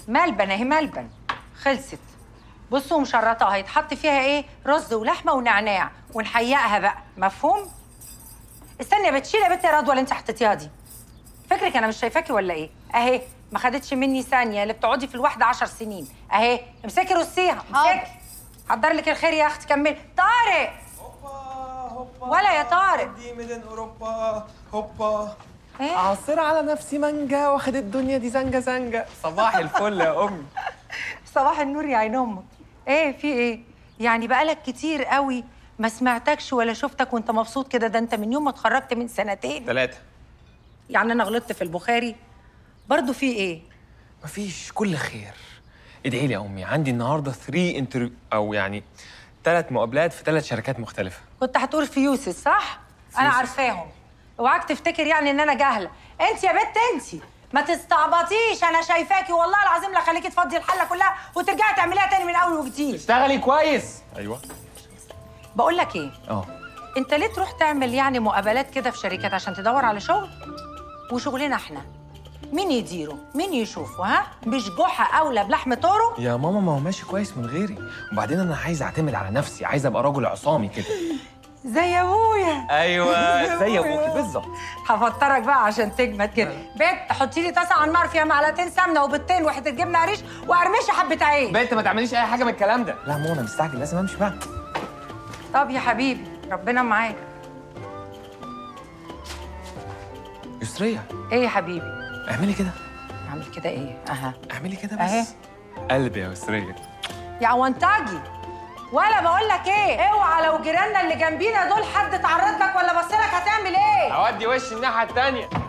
ملبن اهي ملبن خلصت بصوا مشرطه هيتحط فيها ايه رز ولحمه ونعناع ونحيقها بقى مفهوم استني يا بتشيل يا بنت يا رضوى اللي انت حطيتيها دي فكرك انا مش شايفاكي ولا ايه اهي ما خدتش مني ثانيه اللي بتقعدي في الواحده عشر سنين اهي امسكي رصيها امسكي حضر لك الخير يا اختي كملي طارق هوبا هوبا ولا يا طارق. دي ميدان اوروبا هوبا ايه عصير على نفسي مانجا واخد الدنيا دي زنجة زنجة صباح الفل يا امي صباح النور يا عين امك ايه في ايه يعني بقالك كتير قوي ما سمعتكش ولا شفتك وانت مبسوط كده ده انت من يوم ما اتخرجت من سنتين ثلاثة يعني انا غلطت في البخاري برضو في ايه مفيش كل خير ادعي لي يا امي عندي النهارده 3 انترفيو او يعني ثلاث مقابلات في ثلاث شركات مختلفة كنت هتقول فيوسس صح انا فيوسس. عارفاهم اوعاك تفتكر يعني ان انا جاهله انت يا بنت انت ما تستعبطيش انا شايفاكي والله العظيم لا خليكي تفضي الحله كلها وترجعي تعمليها تاني من اول وجديد اشتغلي كويس ايوه بقول لك ايه اه انت ليه تروح تعمل يعني مقابلات كده في شركات عشان تدور على شغل وشغلنا احنا مين يديره مين يشوفه ها مش جحا اولى بلحم طوره يا ماما ما هو ماشي كويس من غيري وبعدين انا عايز اعتمد على نفسي عايز ابقى راجل عصامي كده زي ابويا ايوه زي ابوكي بالظبط هفطرك بقى عشان تجمد كده بنت حطي لي طاسه على النار فيها معلقتين سمنه وبيضتين وحته جبنه قريش وقرمشي حبه عيش بنت ما تعمليش اي حاجه من الكلام ده لا ماما انا مستعجل لازم امشي بقى طب يا حبيبي ربنا معاك يسرية ايه يا حبيبي اعملي كده اعمل كده ايه اها اعملي كده أهي. بس قلبي يا يسرية يا اونتاجي ولا بقول لك ايه اوعى لو جيراننا اللي جنبينا دول حد اتعرض لك ولا بص لك هتعمل ايه اودي وشي الناحيه التانيه